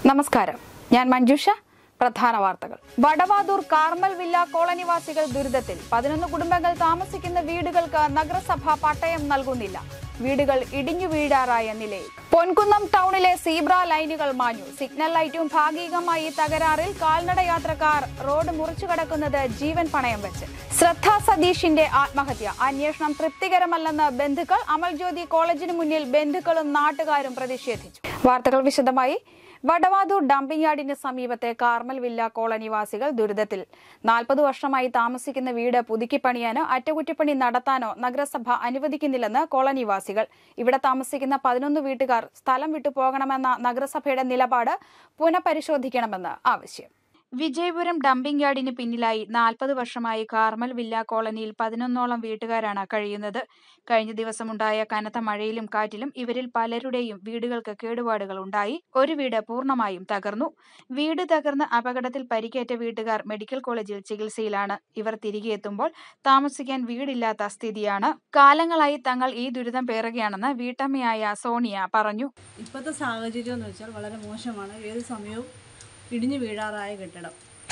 നമസ്കാരം ഞാൻ മഞ്ജുഷ പ്രധാന വാർത്തകൾ വടവാതൂർ കാർമൽ വില്ല കോളനിവാസികൾ ദുരിതത്തിൽ പതിനൊന്ന് കുടുംബങ്ങൾ താമസിക്കുന്ന വീടുകൾക്ക് നഗരസഭ പട്ടയം നൽകുന്നില്ല വീടുകൾ ഇടിഞ്ഞു വീഴാറായ നിലയിൽ പൊൻകുന്നം ടൗണിലെ സീബ്ര ലൈനുകൾ മാഞ്ഞു സിഗ്നൽ ലൈറ്റും ഭാഗികമായി തകരാറിൽ കാൽനട യാത്രക്കാർ റോഡ് മുറിച്ചു കടക്കുന്നത് ജീവൻ പണയം വെച്ച് ശ്രദ്ധ സതീഷിന്റെ ആത്മഹത്യ അന്വേഷണം തൃപ്തികരമല്ലെന്ന് ബന്ധുക്കൾ അമൽജ്യോതി കോളേജിന് മുന്നിൽ ബന്ധുക്കളും നാട്ടുകാരും പ്രതിഷേധിച്ചു വാർത്തകൾ വിശദമായി വടവാതൂർ ഡംപിംഗ് യാർഡിന് സമീപത്തെ കാർമൽ വില്ല കോളനിവാസികൾ ദുരിതത്തിൽ നാൽപ്പത് വർഷമായി താമസിക്കുന്ന വീട് പുതുക്കിപ്പണിയാനോ അറ്റകുറ്റപ്പണി നടത്താനോ നഗരസഭ അനുവദിക്കുന്നില്ലെന്ന് കോളനിവാസികൾ ഇവിടെ താമസിക്കുന്ന പതിനൊന്ന് വീട്ടുകാർ സ്ഥലം വിട്ടു പോകണമെന്ന നഗരസഭയുടെ നിലപാട് പുനഃപരിശോധിക്കണമെന്ന് ആവശ്യം വിജയപുരം ഡംപിംഗ് യാർഡിന് പിന്നിലായി നാൽപ്പത് വർഷമായി കാർമൽ വില്ല കോളനിയിൽ പതിനൊന്നോളം വീട്ടുകാരാണ് കഴിയുന്നത് കഴിഞ്ഞ ദിവസമുണ്ടായ കനത്ത മഴയിലും കാറ്റിലും ഇവരിൽ പലരുടെയും വീടുകൾക്ക് കേടുപാടുകൾ ഉണ്ടായി ഒരു വീട് പൂർണ്ണമായും തകർന്നു വീട് തകർന്ന് അപകടത്തിൽ പരിക്കേറ്റ വീട്ടുകാർ മെഡിക്കൽ കോളേജിൽ ചികിത്സയിലാണ് ഇവർ തിരികെ എത്തുമ്പോൾ താമസിക്കാൻ വീടില്ലാത്ത സ്ഥിതിയാണ് കാലങ്ങളായി തങ്ങൾ ഈ ദുരിതം പേറുകയാണെന്ന് വീട്ടമ്മയായ സോണിയ പറഞ്ഞു ഇപ്പോഴത്തെ സാഹചര്യം എന്ന് വെച്ചാൽ വളരെ മോശമാണ് ഏത് സമയവും ഇടിഞ്ഞു വീഴാറായ കെട്ടിടം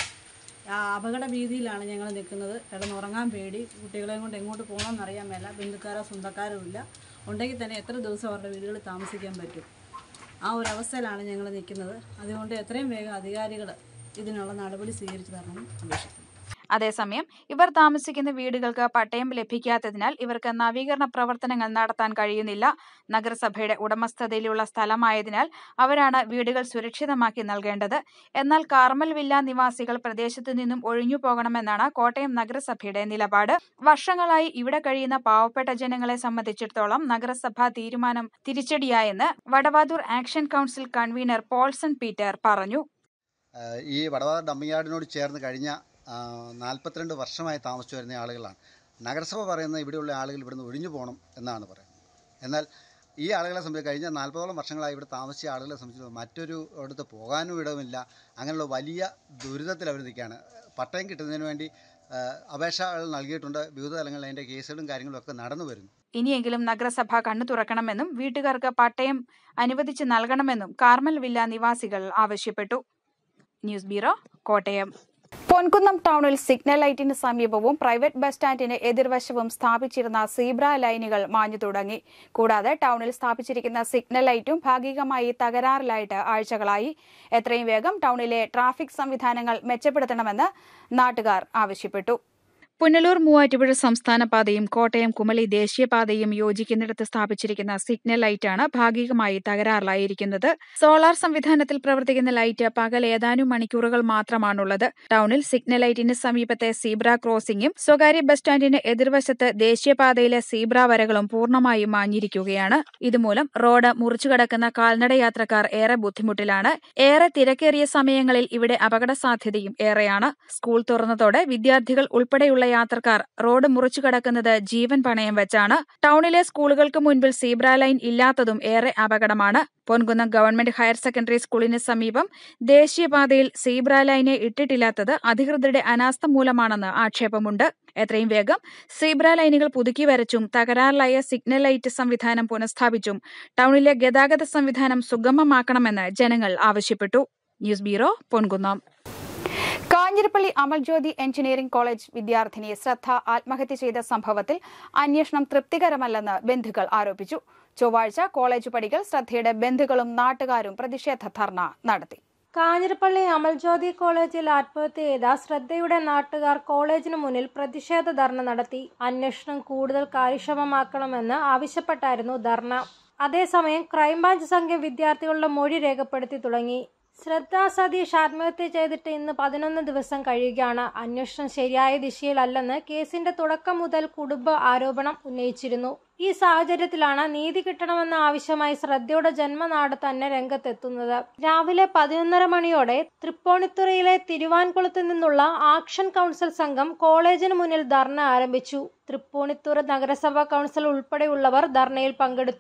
ആ അപകട ഭീതിയിലാണ് ഞങ്ങൾ നിൽക്കുന്നത് കിടന്നുറങ്ങാൻ പേടി കുട്ടികളെയും കൊണ്ട് എങ്ങോട്ട് പോകണമെന്ന് അറിയാൻ മേല ബന്ധുക്കാരോ സ്വന്തക്കാരോ ഇല്ല ഉണ്ടെങ്കിൽ തന്നെ എത്ര ദിവസം അവരുടെ വീടുകളിൽ താമസിക്കാൻ പറ്റും ആ ഒരു അവസ്ഥയിലാണ് ഞങ്ങൾ നിൽക്കുന്നത് അതുകൊണ്ട് എത്രയും വേഗം അധികാരികൾ ഇതിനുള്ള നടപടി സ്വീകരിച്ചു തരണമെന്ന് അപേക്ഷിക്കുന്നു അതേസമയം ഇവർ താമസിക്കുന്ന വീടുകൾക്ക് പട്ടയം ലഭിക്കാത്തതിനാൽ ഇവർക്ക് നവീകരണ പ്രവർത്തനങ്ങൾ നടത്താൻ കഴിയുന്നില്ല നഗരസഭയുടെ ഉടമസ്ഥതയിലുള്ള സ്ഥലമായതിനാൽ അവരാണ് വീടുകൾ സുരക്ഷിതമാക്കി നൽകേണ്ടത് എന്നാൽ കാർമൽ വില്ല നിവാസികൾ പ്രദേശത്തു നിന്നും ഒഴിഞ്ഞു പോകണമെന്നാണ് കോട്ടയം നഗരസഭയുടെ നിലപാട് വർഷങ്ങളായി ഇവിടെ കഴിയുന്ന പാവപ്പെട്ട ജനങ്ങളെ സംബന്ധിച്ചിടത്തോളം നഗരസഭാ തീരുമാനം തിരിച്ചടിയായെന്ന് Vadavathoor action council convener Paulson Peter പറഞ്ഞു ആഹ് ഈ വടവാത ഡമ്പിങ് യാർഡിനോട് ചേർന്ന് കഴിഞ്ഞ നാൽപ്പത്തിരണ്ട് വർഷമായി താമസിച്ചു വരുന്ന ആളുകളാണ് നഗരസഭ പറയുന്നത് ഇവിടെയുള്ള ആളുകൾ ഇവിടുന്ന് ഒഴിഞ്ഞു പോകണം എന്നാണ് പറയുന്നത് എന്നാൽ ഈ ആളുകളെ സംബന്ധിച്ച് കഴിഞ്ഞ നാൽപ്പതോളം വർഷങ്ങളായി ഇവിടെ താമസിച്ച ആളുകളെ സംബന്ധിച്ച് മറ്റൊരു ഇടത്ത് പോകാനും ഇടമില്ല അങ്ങനെയുള്ള വലിയ ദുരിതത്തിൽ അവർ നിൽക്കുകയാണ് പട്ടയം കിട്ടുന്നതിന് വേണ്ടി ആഹ് അപേക്ഷകൾ നൽകിയിട്ടുണ്ട് വിവിധ തലങ്ങളിൽ അതിൻ്റെ കേസുകളും കാര്യങ്ങളും ഒക്കെ നടന്നു വരുന്നു ഇനിയെങ്കിലും നഗരസഭ കണ്ണു തുറക്കണമെന്നും വീട്ടുകാർക്ക് പട്ടയം അനുവദിച്ച് നൽകണമെന്നും കാർമൽ വില്ല നിവാസികൾ ആവശ്യപ്പെട്ടു ന്യൂസ് ബ്യൂറോ കോട്ടയം പൊൻകുന്നം ടൗണിൽ സിഗ്നൽ ലൈറ്റിന് സമീപവും പ്രൈവറ്റ് ബസ് സ്റ്റാൻഡിന് എതിർവശവും സ്ഥാപിച്ചിരുന്ന സീബ്ര ലൈനുകൾ മാഞ്ഞു തുടങ്ങി കൂടാതെ ടൗണിൽ സ്ഥാപിച്ചിരിക്കുന്ന സിഗ്നൽ ലൈറ്റും ഭാഗികമായി തകരാറിലായിട്ട് ആഴ്ചകളായി എത്രയും വേഗം ടൗണിലെ ട്രാഫിക് സംവിധാനങ്ങൾ മെച്ചപ്പെടുത്തണമെന്ന് നാട്ടുകാർ ആവശ്യപ്പെട്ടു പുനലൂർ മൂവാറ്റുപുഴ സംസ്ഥാന പാതയും കോട്ടയം കുമളി ദേശീയപാതയും യോജിക്കുന്നിടത്ത് സ്ഥാപിച്ചിരിക്കുന്ന സിഗ്നൽ ലൈറ്റാണ് ഭാഗികമായി തകരാറിലായിരിക്കുന്നത് സോളാർ സംവിധാനത്തിൽ പ്രവർത്തിക്കുന്ന ലൈറ്റ് പകൽ ഏതാനും മണിക്കൂറുകൾ മാത്രമാണുള്ളത് ടൗണിൽ സിഗ്നൽ ലൈറ്റിന് സമീപത്തെ സീബ്ര ക്രോസിംഗും സ്വകാര്യ ബസ് സ്റ്റാൻഡിന് എതിർവശത്ത് ദേശീയപാതയിലെ സീബ്ര വരകളും പൂർണ്ണമായും മാഞ്ഞിരിക്കുകയാണ് ഇതുമൂലം റോഡ് മുറിച്ചു കടക്കുന്ന കാൽനട യാത്രക്കാർ ഏറെ ബുദ്ധിമുട്ടിലാണ് ഏറെ തിരക്കേറിയ സമയങ്ങളിൽ ഇവിടെ അപകട സാധ്യതയും ഏറെയാണ് സ്കൂൾ തുറന്നതോടെ വിദ്യാർത്ഥികൾ ഉൾപ്പെടെയുള്ള യാത്രക്കാർ റോഡ് മുറിച്ചു കടക്കുന്നത് ജീവൻ പണയം വെച്ചാണ് ടൗണിലെ സ്കൂളുകൾക്ക് മുൻപിൽ സീബ്ര ലൈൻ ഇല്ലാത്തതും ഏറെ അപകടമാണ് പൊൻകുന്നം ഗവൺമെന്റ് ഹയർ സെക്കൻഡറി സ്കൂളിന് സമീപം ദേശീയപാതയിൽ സീബ്ര ലൈനെ ഇട്ടിട്ടില്ലാത്തത് അധികൃതരുടെ അനാസ്ഥ മൂലമാണെന്ന് ആക്ഷേപമുണ്ട് എത്രയും വേഗം സീബ്ര ലൈനുകൾ പുതുക്കി വരച്ചും തകരാറിലായ സിഗ്നൽ ലൈറ്റ് സംവിധാനം പുനഃസ്ഥാപിച്ചും ടൗണിലെ ഗതാഗത സംവിധാനം സുഗമമാക്കണമെന്ന് ജനങ്ങൾ ആവശ്യപ്പെട്ടു news bureau Ponkunnam Kanjirappally Amal Jyothi engineering college വിദ്യാർത്ഥിനി ശ്രദ്ധ ആത്മഹത്യ ചെയ്ത സംഭവത്തിൽ അന്വേഷണം തൃപ്തികരമല്ലെന്ന് ബന്ധുക്കൾ ആരോപിച്ചു ചൊവ്വാഴ്ച കോളേജ് പടികൾ ശ്രദ്ധയുടെ ബന്ധുക്കളും നാട്ടുകാരും പ്രതിഷേധ ധർണ നടത്തി കാഞ്ഞിരപ്പള്ളി അമൽജ്യോതി കോളേജിൽ ആത്മഹത്യ ചെയ്ത ശ്രദ്ധയുടെ നാട്ടുകാർ കോളേജിന് മുന്നിൽ പ്രതിഷേധ ധർണ നടത്തി അന്വേഷണം കൂടുതൽ കാര്യക്ഷമമാക്കണമെന്ന് ആവശ്യപ്പെട്ടായിരുന്നു ധർണ അതേസമയം ക്രൈംബ്രാഞ്ച് സംഘം വിദ്യാർത്ഥികളുടെ മൊഴി രേഖപ്പെടുത്തി തുടങ്ങി ശ്രദ്ധ സതീഷ് ആത്മഹത്യ ചെയ്തിട്ട് ഇന്ന് പതിനൊന്ന് ദിവസം കഴിയുകയാണ് അന്വേഷണം ശരിയായ ദിശയിലല്ലെന്ന് കേസിന്റെ തുടക്കം മുതൽ കുടുംബ ആരോപണം ഉന്നയിച്ചിരുന്നു ഈ സാഹചര്യത്തിലാണ് നീതി കിട്ടണമെന്ന ആവശ്യമായി ശ്രദ്ധയുടെ ജന്മനാട് തന്നെ രംഗത്തെത്തുന്നത് രാവിലെ പതിനൊന്നര മണിയോടെ തൃപ്പൂണിത്തുറയിലെ തിരുവാൻകുളത്ത് നിന്നുള്ള ആക്ഷൻ കൗൺസിൽ സംഘം കോളേജിന് മുന്നിൽ ധർണ ആരംഭിച്ചു തൃപ്പൂണിത്തുറ നഗരസഭാ കൗൺസിൽ ഉൾപ്പെടെയുള്ളവർ ധർണയിൽ പങ്കെടുത്തു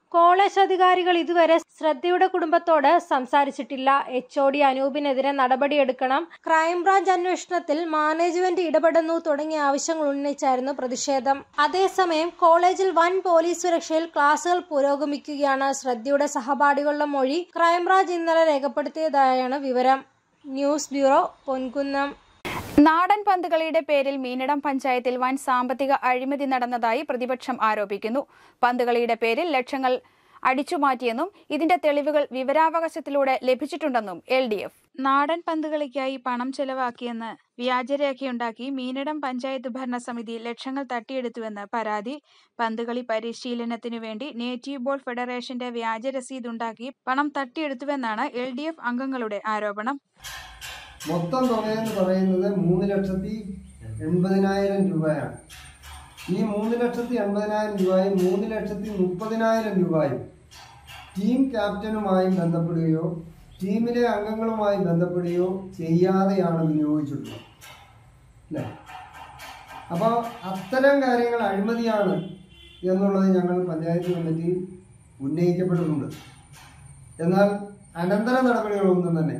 കോളേജ് അധികാരികൾ ഇതുവരെ ശ്രദ്ധയുടെ കുടുംബത്തോട് സംസാരിച്ചിട്ടില്ല എച്ച് ഒ ഡി അനൂപിനെതിരെ നടപടിയെടുക്കണം ക്രൈംബ്രാഞ്ച് അന്വേഷണത്തിൽ മാനേജ്മെന്റ് ഇടപെടുന്നു തുടങ്ങിയ ആവശ്യങ്ങൾ ഉന്നയിച്ചായിരുന്നു പ്രതിഷേധം അതേസമയം കോളേജിൽ വൻ പോലീസ് സുരക്ഷയിൽ ക്ലാസുകൾ പുരോഗമിക്കുകയാണ് ശ്രദ്ധയുടെ സഹപാഠികളുടെ മൊഴി ക്രൈംബ്രാഞ്ച് ഇന്നലെ രേഖപ്പെടുത്തിയതായാണ് വിവരം ന്യൂസ് ബ്യൂറോ പൊൻകുന്നം നാടൻ പന്തുകളിയുടെ പേരിൽ മീനടം പഞ്ചായത്തിൽ വൻ സാമ്പത്തിക അഴിമതി നടന്നതായി പ്രതിപക്ഷം ആരോപിക്കുന്നു പന്തുകളിയുടെ പേരിൽ ലക്ഷങ്ങൾ അടിച്ചുമാറ്റിയെന്നും ഇതിന്റെ തെളിവുകൾ വിവരാവകാശത്തിലൂടെ ലഭിച്ചിട്ടുണ്ടെന്നും എൽ ഡി എഫ് നാടൻ പന്തുകളിക്കായി പണം ചെലവാക്കിയെന്ന് വ്യാജരേഖയുണ്ടാക്കി മീനടം പഞ്ചായത്ത് ഭരണസമിതി ലക്ഷങ്ങൾ തട്ടിയെടുത്തുവെന്ന് പരാതി പന്തുകളി പരിശീലനത്തിനു വേണ്ടി നേറ്റീവ് ബോൾ ഫെഡറേഷന്റെ വ്യാജ രസീതുണ്ടാക്കി പണം തട്ടിയെടുത്തുവെന്നാണ് എൽ ഡി എഫ് അംഗങ്ങളുടെ ആരോപണം മൊത്തം തുകയെന്ന് പറയുന്നത് മൂന്ന് ലക്ഷത്തി എൺപതിനായിരം രൂപയാണ് ഈ മൂന്ന് ലക്ഷത്തി എൺപതിനായിരം രൂപയും മൂന്ന് ലക്ഷത്തി മുപ്പതിനായിരം രൂപയും ടീം ക്യാപ്റ്റനുമായി ബന്ധപ്പെടുകയോ ടീമിലെ അംഗങ്ങളുമായി ബന്ധപ്പെടുകയോ ചെയ്യാതെയാണ് വിനിയോഗിച്ചിട്ടുള്ളത് അല്ലേ അപ്പോൾ അത്തരം കാര്യങ്ങൾ അഴിമതിയാണ് എന്നുള്ളത് ഞങ്ങൾ പഞ്ചായത്ത് കമ്മിറ്റിയിൽ ഉന്നയിക്കപ്പെട്ടിട്ടുണ്ട് എന്നാൽ അനന്തര നടപടികളൊന്നും തന്നെ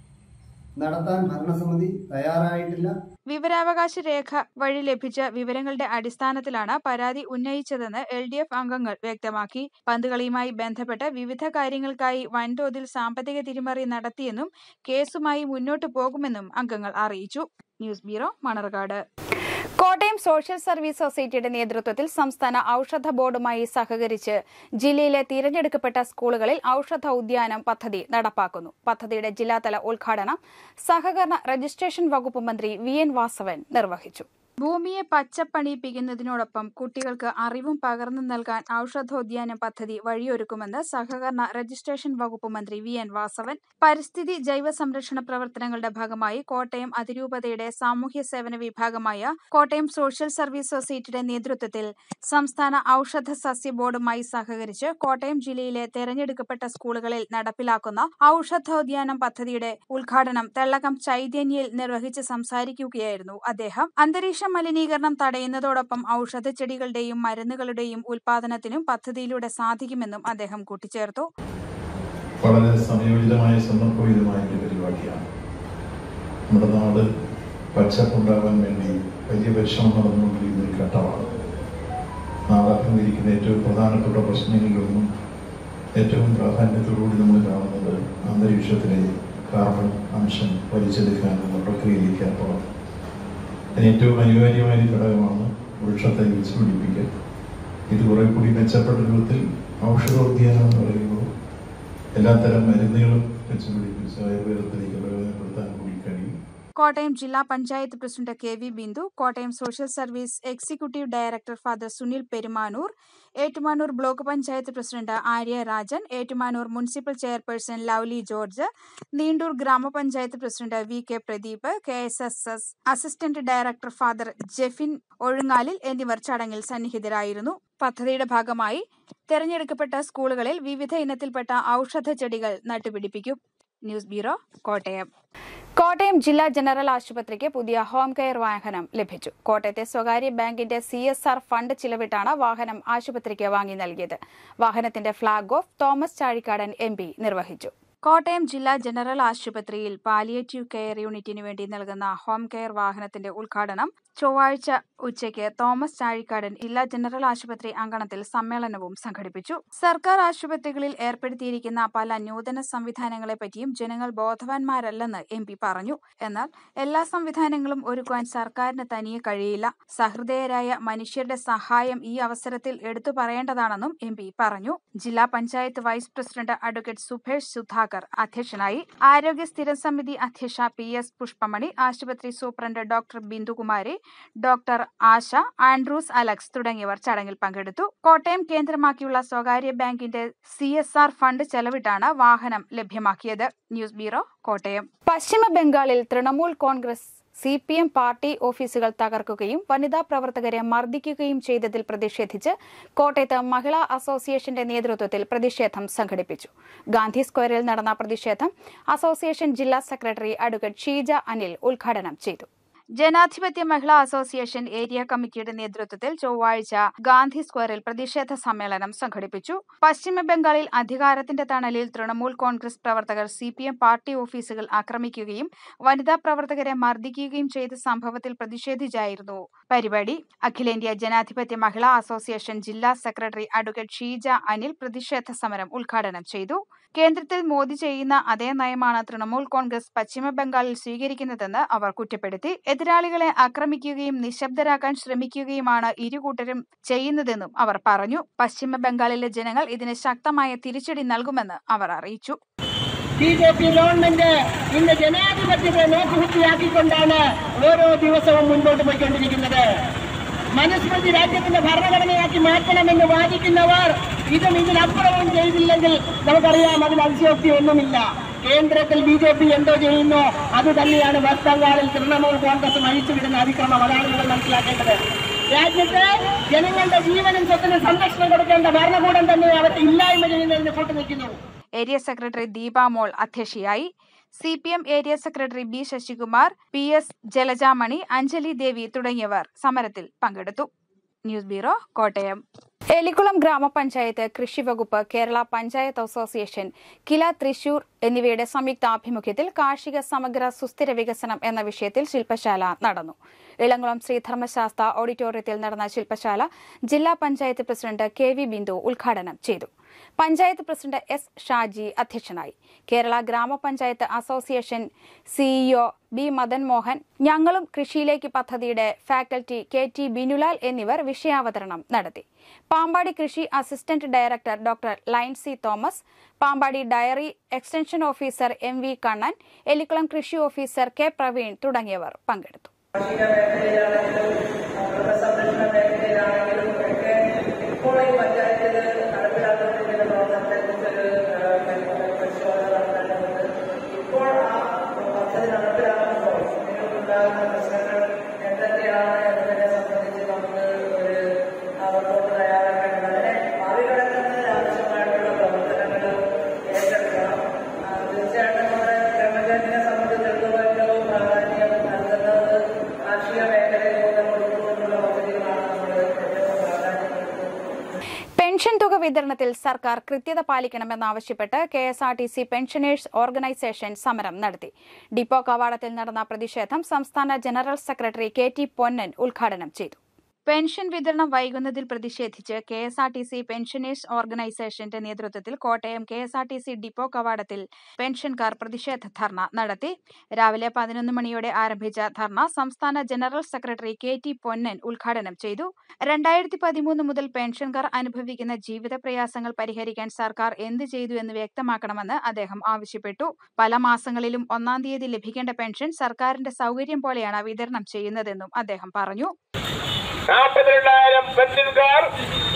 നടത്താൻ ഭരണസമിതി തയ്യാറായിട്ടില്ല വിവരാവകാശ രേഖ വഴി ലഭിച്ച വിവരങ്ങളുടെ അടിസ്ഥാനത്തിലാണ് പരാതി ഉന്നയിച്ചതെന്ന് എൽ ഡി എഫ് അംഗങ്ങൾ വ്യക്തമാക്കി പന്തുകളിയുമായി ബന്ധപ്പെട്ട് വിവിധ കാര്യങ്ങൾക്കായി വൻതോതിൽ സാമ്പത്തിക തിരിമറി നടത്തിയെന്നും കേസുമായി മുന്നോട്ടു പോകുമെന്നും അംഗങ്ങൾ അറിയിച്ചു news bureau Manarcad Kottayam social service സൊസൈറ്റിയുടെ നേതൃത്വത്തിൽ സംസ്ഥാന ഔഷധ ബോർഡുമായി സഹകരിച്ച് ജില്ലയിലെ തിരഞ്ഞെടുക്കപ്പെട്ട സ്കൂളുകളിൽ ഔഷധ ഉദ്യാനം പദ്ധതി നടപ്പാക്കുന്നു പദ്ധതിയുടെ ജില്ലാതല ഉദ്ഘാടനം സഹകരണ രജിസ്ട്രേഷൻ വകുപ്പ് മന്ത്രി വി എൻ വാസവൻ നിർവഹിച്ചു ഭൂമിയെ പച്ചപ്പണിയിപ്പിക്കുന്നതിനോടൊപ്പം കുട്ടികൾക്ക് അറിവും പകർന്നു നൽകാൻ ഔഷധോദ്യാന പദ്ധതി വഴിയൊരുക്കുമെന്ന് സഹകരണ രജിസ്ട്രേഷൻ വകുപ്പ് മന്ത്രി വി എൻ വാസവൻ പരിസ്ഥിതി ജൈവ സംരക്ഷണ പ്രവർത്തനങ്ങളുടെ ഭാഗമായി കോട്ടയം അതിരൂപതയുടെ സാമൂഹ്യ സേവന വിഭാഗമായ കോട്ടയം സോഷ്യൽ സർവീസ് സൊസൈറ്റിയുടെ നേതൃത്വത്തിൽ സംസ്ഥാന ഔഷധ സസ്യ ബോർഡുമായി സഹകരിച്ച് കോട്ടയം ജില്ലയിലെ തെരഞ്ഞെടുക്കപ്പെട്ട സ്കൂളുകളിൽ നടപ്പിലാക്കുന്ന ഔഷധോദ്യാനം പദ്ധതിയുടെ ഉദ്ഘാടനം തെള്ളകം ചൈതന്യയിൽ നിർവഹിച്ച് സംസാരിക്കുകയായിരുന്നു അദ്ദേഹം അന്തരീക്ഷ മലിനീകരണം തടയുന്നതോടൊപ്പം ഔഷധ ചെടികളുടെയും മരുന്നുകളുടെയും ഉൽപാദനത്തിനും പദ്ധതിയിലൂടെ സാധിക്കുമെന്നും അദ്ദേഹം കൂട്ടിച്ചേർത്തു വളരെ സമയോചിതമായ സന്ദർഭോചിതമായ ഒരു പരിപാടിയാണ് നമ്മുടെ നാട് പച്ചപ്പുണ്ടാകാൻ വേണ്ടി വലിയ പരിശ്രമം നടന്നുകൊണ്ടിരിക്കുന്ന ഒരു ഘട്ടമാണ് നാട് അഭിമുഖീകരിക്കുന്ന ഏറ്റവും പ്രധാനപ്പെട്ട പ്രശ്നങ്ങളിലൊന്നും ഏറ്റവും പ്രാധാന്യത്തോടുകൂടി നമ്മൾ കാണുന്നത് അന്തരീക്ഷത്തിലെ കാർബൺ അംശം വലിച്ചെടുക്കാനുള്ള പ്രക്രിയയിലേക്ക് അപ്പുറം അതിന് ഏറ്റവും അനിവാര്യമായ ഒരു ഘടകമാണ് വൃക്ഷത്തെ വെച്ച് പിടിപ്പിക്കൽ ഇത് കുറെ കൂടി മെച്ചപ്പെട്ട രൂപത്തിൽ ഔഷധോദ്യാനം എന്ന് പറയുമ്പോൾ എല്ലാത്തരം മരുന്നുകളും വെച്ച് പിടിപ്പിച്ച് ആയുർവേദത്തിലേക്ക് പ്രയോജനപ്പെടുത്താൻ കൂടി കഴിയും കോട്ടയം ജില്ലാ panchayat president K V Bindu Kottayam social service executive director father Sunil Perumanoor Ettumanoor block panchayat president Arya Rajan Ettumanoor municipal chairperson Lovely George Neendoor ഗ്രാമപഞ്ചായത്ത് president V K Pradeep K S S S assistant director father Jefin Ozhungalil എന്നിവർ ചടങ്ങിൽ സന്നിഹിതരായിരുന്നു പദ്ധതിയുടെ ഭാഗമായി തെരഞ്ഞെടുക്കപ്പെട്ട സ്കൂളുകളിൽ വിവിധ ഇനത്തിൽപ്പെട്ട ഔഷധ ചെടികൾ നട്ടുപിടിപ്പിക്കും ന്യൂസ് ബ്യൂറോ കോട്ടയം കോട്ടയം ജില്ലാ ജനറൽ ആശുപത്രിക്ക് പുതിയ ഹോം കെയർ വാഹനം ലഭിച്ചു കോട്ടയത്തെ സ്വകാര്യ ബാങ്കിന്റെ സി എസ് ആർ ഫണ്ട് ചിലവിട്ടാണ് വാഹനം ആശുപത്രിക്ക് വാങ്ങി നൽകിയത് വാഹനത്തിന്റെ flag off Thomas Chazhikadan M നിർവഹിച്ചു കോട്ടയം ജില്ലാ ജനറൽ ആശുപത്രിയിൽ പാലിയേറ്റീവ് കെയർ യൂണിറ്റിന് വേണ്ടി നൽകുന്ന ഹോം കെയർ വാഹനത്തിന്റെ ഉദ്ഘാടനം ചൊവ്വാഴ്ച ഉച്ചയ്ക്ക് തോമസ് ചാഴിക്കാടൻ ജില്ലാ ജനറൽ ആശുപത്രി അങ്കണത്തിൽ സമ്മേളനവും സംഘടിപ്പിച്ചു സർക്കാർ ആശുപത്രികളിൽ ഏർപ്പെടുത്തിയിരിക്കുന്ന പല നൂതന സംവിധാനങ്ങളെ പറ്റിയും ജനങ്ങൾ ബോധവാന്മാരല്ലെന്ന് എം പി പറഞ്ഞു എന്നാൽ എല്ലാ സംവിധാനങ്ങളും ഒരുക്കുവാൻ സർക്കാരിന് തനിയെ കഴിയില്ല സഹൃദയരായ മനുഷ്യരുടെ സഹായം ഈ അവസരത്തിൽ എടുത്തു പറയേണ്ടതാണെന്നും എം പി പറഞ്ഞു ജില്ലാ panchayat vice president advocate Subhesh Sudhakar അധ്യക്ഷനായി ആരോഗ്യ സ്ഥിരം സമിതി അധ്യക്ഷ പി എസ് പുഷ്പമണി ആശുപത്രി superintendent doctor Bindukumari doctor Asha Andrews Alex തുടങ്ങിയവർ ചടങ്ങിൽ പങ്കെടുത്തു കോട്ടയം കേന്ദ്രമാക്കിയുള്ള സ്വകാര്യ ബാങ്കിന്റെ സി എസ് ആർ ഫണ്ട് ചെലവിട്ടാണ് വാഹനം ലഭ്യമാക്കിയത് ന്യൂസ് ബ്യൂറോ കോട്ടയം പശ്ചിമ ബംഗാളിൽ Trinamool Congress C P M party ഓഫീസുകൾ തകർക്കുകയും വനിതാ പ്രവർത്തകരെ മർദ്ദിക്കുകയും ചെയ്തതിൽ പ്രതിഷേധിച്ച് കോട്ടയത്ത് മഹിളാ അസോസിയേഷന്റെ നേതൃത്വത്തിൽ പ്രതിഷേധം സംഘടിപ്പിച്ചു ഗാന്ധി സ്ക്വയറിൽ നടന്ന പ്രതിഷേധം അസോസിയേഷൻ ജില്ലാ സെക്രട്ടറി അഡ്വക്കേറ്റ് ഷീജ അനിൽ ഉദ്ഘാടനം ചെയ്തു ജനാധിപത്യ മഹിളാ അസോസിയേഷൻ ഏരിയ കമ്മിറ്റിയുടെ നേതൃത്വത്തിൽ ചൊവ്വാഴ്ച ഗാന്ധി സ്ക്വയറിൽ പ്രതിഷേധ സമ്മേളനം സംഘടിപ്പിച്ചു പശ്ചിമ ബംഗാളിൽ അധികാരത്തിന്റെ തണലിൽ തൃണമൂൽ കോൺഗ്രസ് പ്രവർത്തകർ സി പി എം പാർട്ടി ഓഫീസുകൾ ആക്രമിക്കുകയും വനിതാ പ്രവർത്തകരെ മർദ്ദിക്കുകയും ചെയ്ത സംഭവത്തിൽ പ്രതിഷേധിച്ചായിരുന്നു പരിപാടി അഖിലേന്ത്യാ ജനാധിപത്യ മഹിളാ അസോസിയേഷൻ ജില്ലാ സെക്രട്ടറി അഡ്വക്കേറ്റ് ഷീജ അനിൽ പ്രതിഷേധ സമരം ഉദ്ഘാടനം ചെയ്തു കേന്ദ്രത്തിൽ മോദി ചെയ്യുന്ന അതേ നയമാണ് തൃണമൂൽ കോൺഗ്രസ് പശ്ചിമ ബംഗാളിൽ സ്വീകരിക്കുന്നതെന്ന് അവർ കുറ്റപ്പെടുത്തി എതിരാളികളെ ആക്രമിക്കുകയും നിശബ്ദരാക്കാൻ ശ്രമിക്കുകയുമാണ് ഇരുകൂട്ടരും ചെയ്യുന്നതെന്നും അവർ പറഞ്ഞു പശ്ചിമ ബംഗാളിലെ ജനങ്ങൾ ഇതിന് ശക്തമായ തിരിച്ചടി നൽകുമെന്ന് അവർ അറിയിച്ചു ബി ജെ പി ഗവൺമെന്റ് ഇന്ന് ജനാധിപത്യത്തെ നോക്കുകുത്തിയാക്കിക്കൊണ്ടാണ് ഓരോ ദിവസവും മുൻപോട്ട് പോയിക്കൊണ്ടിരിക്കുന്നത് മനുസ്മൃതി രാജ്യത്തിന്റെ ഭരണഘടനയാക്കി മാറ്റണമെന്ന് വാദിക്കുന്നവർ ഇതും ഇതിനപ്പുറവും ചെയ്തില്ലെങ്കിൽ നമുക്കറിയാം അതിന് അതിശയോക്തി ഒന്നുമില്ല കേന്ദ്രത്തിൽ ബി ജെ പി എന്തോ ചെയ്യുന്നു അത് തന്നെയാണ് വെസ്റ്റ് ബംഗാളിൽ തൃണമൂൽ കോൺഗ്രസ് അഴിച്ചുവിടുന്ന അതിക്രമം അതാണ് നിങ്ങൾ മനസ്സിലാക്കേണ്ടത് രാജ്യത്ത് ജനങ്ങളുടെ ജീവനും സ്വത്തിനും സംരക്ഷണം കൊടുക്കേണ്ട ഭരണകൂടം തന്നെ അവർ ഇല്ലായ്മ ചെയ്യുന്നതിന് കൂട്ടുനിൽക്കുന്നു ഏരിയ സെക്രട്ടറി ദീപ മോൾ അധ്യക്ഷയായി C P M area secretary B Sasikumar P S Jalajamani Anjali Devi തുടങ്ങിയവർ സമരത്തിൽ പങ്കെടുത്തു ന്യൂസ് ബ്യൂറോ കോട്ടയം എലിക്കുളം ഗ്രാമപഞ്ചായത്ത് കൃഷി വകുപ്പ് കേരള പഞ്ചായത്ത് അസോസിയേഷൻ കില തൃശൂർ എന്നിവയുടെ സംയുക്ത ആഭിമുഖ്യത്തിൽ കാർഷിക സമഗ്ര സുസ്ഥിര വികസനം എന്ന വിഷയത്തിൽ ശില്പശാല നടന്നു ഇളങ്കുളം ശ്രീധർമ്മശാസ്ത്ര ഓഡിറ്റോറിയത്തിൽ നടന്ന ശില്പശാല ജില്ലാ panchayat president K V Bindu ഉദ്ഘാടനം ചെയ്തു പഞ്ചായത്ത് പ്രസിഡന്റ് എസ് ഷാജി അധ്യക്ഷനായി കേരള ഗ്രാമപഞ്ചായത്ത് association CEO B Madan Mohan ഞങ്ങളും കൃഷിയിലേക്ക് പദ്ധതിയുടെ ഫാക്കൽറ്റി കെ ടി ബിനുലാൽ എന്നിവർ വിഷയാവതരണം നടത്തി പാമ്പാടി കൃഷി assistant director doctor Lincy Thomas Pampady dairy extension officer M V Kannan Elikkulam കൃഷി ഓഫീസർ കെ പ്രവീൺ തുടങ്ങിയവർ പങ്കെടുത്തു പെൻഷൻ തുക വിതരണത്തിൽ സർക്കാർ കൃത്യത പാലിക്കണമെന്നാവശ്യപ്പെട്ട് K S R T C pensioners organisation സമരം നടത്തി ഡിപ്പോ കവാടത്തിൽ നടന്ന പ്രതിഷേധം സംസ്ഥാന general secretary K T Ponnan ഉദ്ഘാടനം ചെയ്തു പെൻഷൻ വിതരണം വൈകുന്നതിൽ പ്രതിഷേധിച്ച് K S R T C pensioners ഓർഗനൈസേഷന്റെ നേതൃത്വത്തിൽ Kottayam K S R T C depot കവാടത്തിൽ പെൻഷൻകാർ പ്രതിഷേധ ധർണ നടത്തി രാവിലെ പതിനൊന്ന് മണിയോടെ ആരംഭിച്ച ധർണ സംസ്ഥാന general secretary K T Ponnan ഉദ്ഘാടനം ചെയ്തു രണ്ടായിരത്തി പതിമൂന്ന് മുതൽ പെൻഷൻകാർ അനുഭവിക്കുന്ന ജീവിത പ്രയാസങ്ങൾ പരിഹരിക്കാൻ സർക്കാർ എന്ത് ചെയ്തു എന്ന് വ്യക്തമാക്കണമെന്ന് അദ്ദേഹം ആവശ്യപ്പെട്ടു പല മാസങ്ങളിലും ഒന്നാം തീയതി ലഭിക്കേണ്ട പെൻഷൻ സർക്കാരിന്റെ സൗകര്യം പോലെയാണ് വിതരണം ചെയ്യുന്നതെന്നും അദ്ദേഹം പറഞ്ഞു നാൽപ്പത്തിരണ്ടായിരം പെൻഷൻകാർ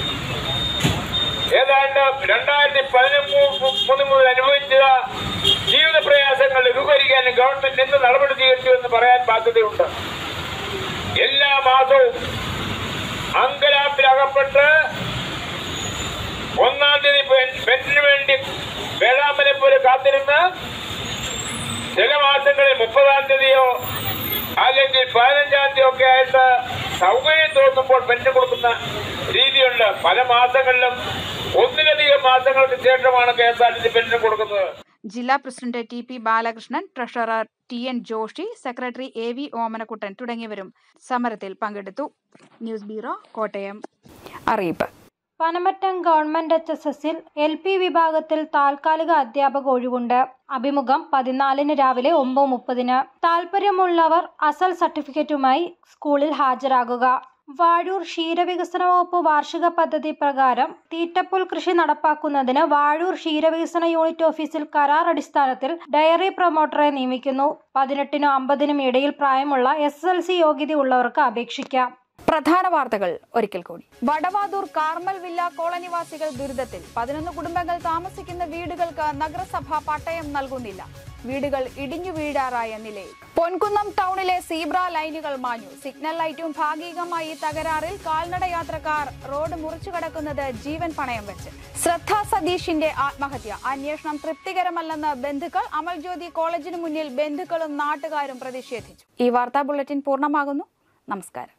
ഏതാണ്ട് രണ്ടായിരത്തി പതിനൊന്ന് മുതൽ അനുഭവിച്ച ജീവിത പ്രയാസങ്ങൾ ലഘൂകരിക്കാൻ ഗവൺമെന്റ് എന്ത് നടപടി സ്വീകരിച്ചു എന്ന് പറയാൻ ബാധ്യതയുണ്ട് എല്ലാ മാസവും അങ്കലാപ്പിലകപ്പെട്ട് ഒന്നാം തീയതി പെൻ- പെൻഷന് വേണ്ടി വേഴാമ്പലെ പോലെ കാത്തിരുന്ന് ചില മാസങ്ങളിൽ മുപ്പതാം തീയതിയോ അല്ലെങ്കിൽ പതിനഞ്ചാം തീയതി ഒക്കെ ആയിട്ട് സൗകര്യം തോന്നുമ്പോൾ പെൻഷൻ കൊടുക്കുന്ന രീതിയുണ്ട് പല മാസങ്ങളിലും ഒന്നിലധികം മാസങ്ങൾക്ക് ശേഷമാണ് K S R T C pension കൊടുക്കുന്നത് ജില്ലാ president T P Balakrishnan treasurer T N Joshi secretary A V Omanakuttan തുടങ്ങിയവരും സമരത്തിൽ പങ്കെടുത്തു ന്യൂസ് ബ്യൂറോ കോട്ടയം അറിയിപ്പ് പനമറ്റം ഗവൺമെന്റ് എച്ച് എസ് എസിൽ എൽ പി വിഭാഗത്തിൽ താൽക്കാലിക അധ്യാപക ഒഴിവുണ്ട് അഭിമുഖം പതിനാലിന് രാവിലെ ഒമ്പത് മുപ്പതിന് താൽപ്പര്യമുള്ളവർ അസൽ സർട്ടിഫിക്കറ്റുമായി സ്കൂളിൽ ഹാജരാകുക വാഴൂർ ക്ഷീരവികസന വകുപ്പ് വാർഷിക പദ്ധതി പ്രകാരം തീറ്റപ്പുൽ കൃഷി നടപ്പാക്കുന്നതിന് വാഴൂർ ക്ഷീരവികസന യൂണിറ്റ് ഓഫീസിൽ കരാർ അടിസ്ഥാനത്തിൽ ഡയറി പ്രൊമോട്ടറെ നിയമിക്കുന്നു പതിനെട്ടിനും അമ്പതിനും ഇടയിൽ പ്രായമുള്ള എസ് എൽ സി യോഗ്യതയുള്ളവർക്ക് അപേക്ഷിക്കാം പ്രധാന വാർത്തകൾ ഒരിക്കൽ കൂടി വടവാതൂർ കാർമൽ വില്ല കോളനിവാസികൾ ദുരിതത്തിൽ പതിനൊന്ന് കുടുംബങ്ങൾ താമസിക്കുന്ന വീടുകൾക്ക് നഗരസഭ പട്ടയം നൽകുന്നില്ല വീടുകൾ ഇടിഞ്ഞു വീഴാറായ നിലയിൽ പൊൻകുന്നം ടൗണിലെ സീബ്ര ലൈനുകൾ മാഞ്ഞു സിഗ്നൽ ലൈറ്റും ഭാഗികമായി തകരാറിൽ കാൽനട യാത്രക്കാർ റോഡ് മുറിച്ചു കടക്കുന്നത് ജീവൻ പണയം വെച്ച് ശ്രദ്ധ സതീഷിന്റെ ആത്മഹത്യ അന്വേഷണം തൃപ്തികരമല്ലെന്ന് ബന്ധുക്കൾ അമൽജ്യോതി കോളേജിന് മുന്നിൽ ബന്ധുക്കളും നാട്ടുകാരും പ്രതിഷേധിച്ചു ഈ വാർത്താ ബുള്ളറ്റിൻ പൂർണ്ണമാകുന്നു നമസ്കാരം